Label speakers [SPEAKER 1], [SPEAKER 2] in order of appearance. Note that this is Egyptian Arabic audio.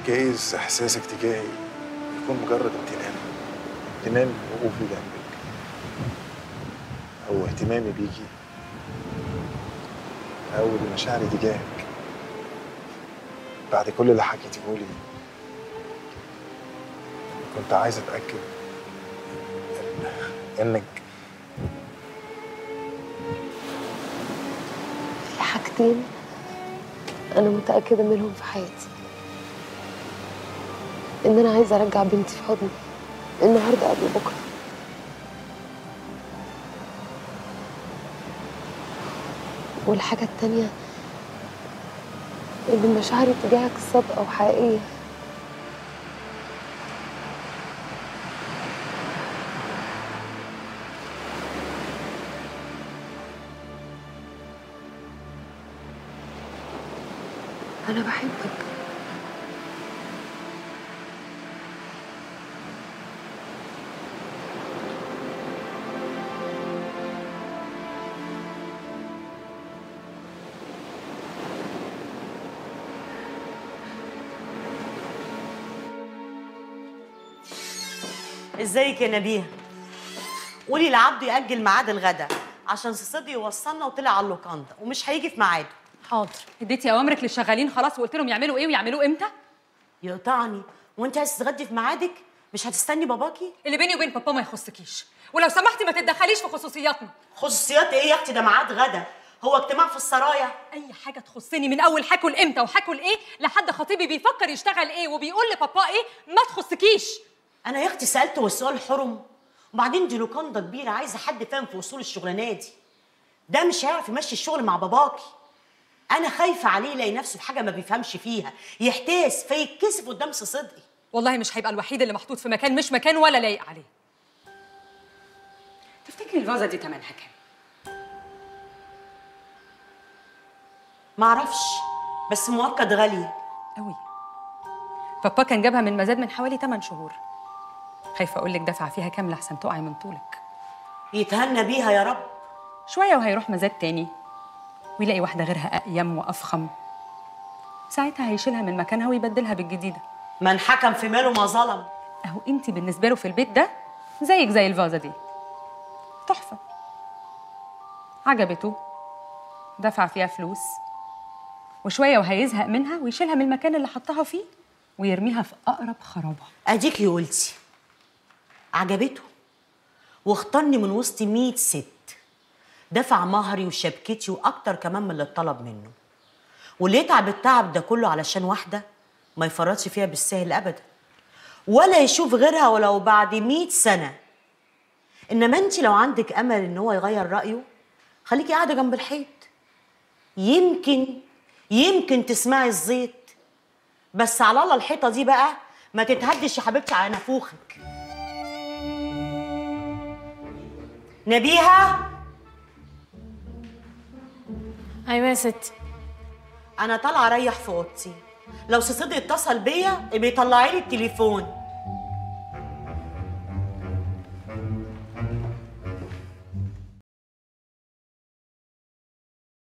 [SPEAKER 1] جايز احساسك تجاهي يكون مجرد امتنان امتنان وقوفي جنبك او اهتمامي بيكي او مشاعري تجاهك بعد كل اللي حكيتيه لي كنت عايز اتاكد إن- انك
[SPEAKER 2] في حاجتين أنا متأكدة منهم في حياتي إن أنا عايزة أرجع بنتي في حضني النهاردة قبل بكرة والحاجة التانية إن مشاعري تجاهك صادقة وحقيقية أنا بحبك
[SPEAKER 3] ازيك يا نبيه قولي لعبده يأجل ميعاد الغدا عشان صدي يوصلنا وطلع على اللوكاندا ومش هيجي في ميعاده
[SPEAKER 4] حاضر اديتي اوامرك للشغالين خلاص وقلت لهم يعملوا ايه ويعملوه امتى
[SPEAKER 3] يقطعني وانت عايز تتغدي في ميعادك مش هتستني باباكي
[SPEAKER 4] اللي بيني وبين بابا ما يخصكيش ولو سمحتي ما تتدخليش في خصوصياتنا
[SPEAKER 3] خصوصيات ايه يا اختي ده ميعاد غدا هو اجتماع في السرايا
[SPEAKER 4] اي حاجه تخصني من اول هاكل امتى وهاكل ايه لحد خطيبي بيفكر يشتغل ايه وبيقول لبابا ايه ما تخصكيش
[SPEAKER 3] انا يا اختي سالت والسؤال حرم وبعدين دي لوكاندا كبيره عايزه حد فاهم في اصول الشغلانه دي ده مش هيعرف يمشي الشغل مع باباكي انا خايفه عليه يلاقي نفسه في حاجه ما بيفهمش فيها يحتاس فيتكسف قدام صدقي
[SPEAKER 4] والله مش هيبقى الوحيد اللي محطوط في مكان مش مكان ولا لايق عليه تفتكري الفازه دي تمنها كام
[SPEAKER 3] معرفش بس مؤكد غاليه
[SPEAKER 4] قوي بابا كان جابها من مزاد من حوالي 8 شهور خايفه اقول لك دفع فيها كام لحسن تقعي من طولك
[SPEAKER 3] يتهنى بيها يا رب
[SPEAKER 4] شويه وهيروح مزاد تاني ويلاقي واحده غيرها اقيم وافخم ساعتها هيشيلها من مكانها ويبدلها بالجديده
[SPEAKER 3] من حكم في ماله ما ظلم
[SPEAKER 4] اهو انت بالنسبه له في البيت ده زيك زي الفازه دي تحفه عجبته دفع فيها فلوس وشويه وهيزهق منها ويشيلها من المكان اللي حطها فيه ويرميها في اقرب خرابه
[SPEAKER 3] اديكي قلتي عجبته واختارني من وسط 100 ست دفع مهري وشبكتي واكتر كمان من اللي اتطلب منه واللي يتعب التعب ده كله علشان واحده ما يفرطش فيها بالسهل ابدا ولا يشوف غيرها ولو بعد 100 سنه انما انت لو عندك امل ان هو يغير رايه خليكي قاعده جنب الحيط يمكن يمكن تسمعي الزيت بس على الله الحيطه دي بقى ما تتهدش يا حبيبتي على نافوخك نبيهه
[SPEAKER 2] أيوة يا ستي
[SPEAKER 3] انا طالعه اريح في اوضتي لو صديقي اتصل بيا ابقي طلعي لي التليفون